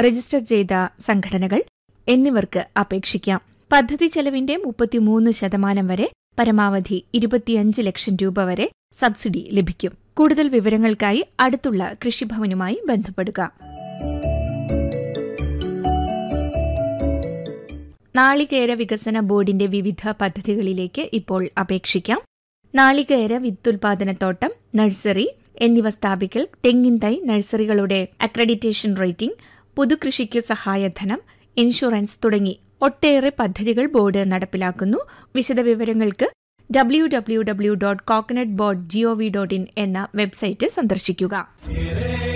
register ചെയ്ത സംഘടനകൾ എന്നിവർക്ക് അപേക്ഷിക്കാം പദ്ധതി ചെലവിന്റെ മുപ്പത്തിമൂന്ന് ശതമാനം വരെ പരമാവധി ഇരുപത്തിയഞ്ച് ലക്ഷം രൂപ വരെ സബ്സിഡി ലഭിക്കും കൂടുതൽ വിവരങ്ങൾക്കായി അടുത്തുള്ള കൃഷിഭവനുമായി ബന്ധപ്പെടുക നാളികേര വികസന ബോർഡിന്റെ വിവിധ പദ്ധതികളിലേക്ക് ഇപ്പോൾ അപേക്ഷിക്കാം നാളികേര വിത്തുൽപാദനത്തോട്ടം നഴ്സറി എന്നിവ സ്ഥാപിക്കൽ തെങ്ങിൻ തൈ നഴ്സറികളുടെ അക്രഡിറ്റേഷൻ റേറ്റിംഗ് പുതുകൃഷിക്ക് സഹായധനം ഇൻഷുറൻസ് തുടങ്ങി ഒട്ടേറെ പദ്ധതികൾ ബോർഡ് നടപ്പിലാക്കുന്നു വിശദവിവരങ്ങൾക്ക് W W W dot coconut board G O V dot in എന്ന വെബ്സൈറ്റ് സന്ദർശിക്കുക